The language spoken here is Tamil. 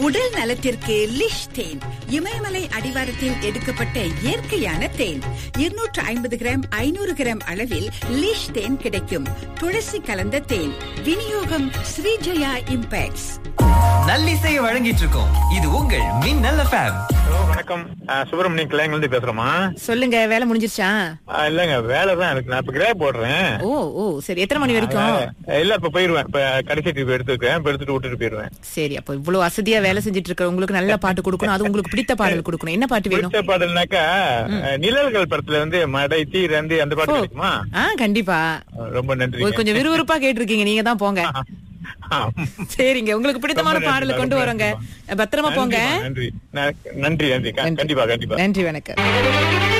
உடல் நலத்திற்கு லிஷ் தேன் இமயமலை அடிவாரத்தில் எடுக்கப்பட்ட இயற்கையான தேன் இருநூற்று ஐம்பது கிராம் ஐநூறு கிராம் அளவில் லிஷ் தேன் கிடைக்கும் துளசி கலந்த தேன் விநியோகம் ஸ்ரீஜயா இம்பேக்ட்ஸ் நல்லிசையை வழங்கிட்டு இருக்கோம் இது உங்கள் மின்னல் எஃப்எம் ஹலோ வணக்கம் அஹ், சுப்பிரமணியம் கிளைங்கிலிருந்து பேசுறோமா சொல்லுங்க வேலை முடிஞ்சிருச்சா அஹ், இல்லங்க வேலை தான் இருக்கு நான் இப்ப கிரே போடுறேன் ஓ ஓ சரி எத்தனை மணி வரைக்கும் அஹ், இல்ல இப்ப போயிருவேன் இப்ப கடைசி டிப் எடுத்துருக்கேன் இப்ப எடுத்துட்டு விட்டுட்டு போயிருவேன் சரி அப்ப இவ்வளவு வசதியா வேலை செஞ்சுட்டு இருக்க உங்களுக்கு நல்ல பாட்டு கொடுக்கணும் அது உங்களுக்கு பிடித்த பாடல் கொடுக்கணும் என்ன பாட்டு வேணும் பிடிச்ச பாடல்னாக்கா அஹ், நிழல்கள் படத்துல வந்து மடை தீ ரெண்டு அந்த பாட்டு கிடைக்குமா ஆ கண்டிப்பா அஹ், ரொம்ப நன்றி ஒரு கொஞ்சம் விறுவிறுப்பா கேட்டிருக்கீங்க நீங்க தான் போங்க சரிங்க உங்களுக்கு பிடித்தமான ரொம்ப நன்றி, பாடலை கொண்டு ரொம்ப வரோங்க நன்றிமா. பத்திரமா போங்க நன்றி நன்றி நன்றி நன்றி கண்டிப்பா கண்டிப்பா நன்றி வணக்கம்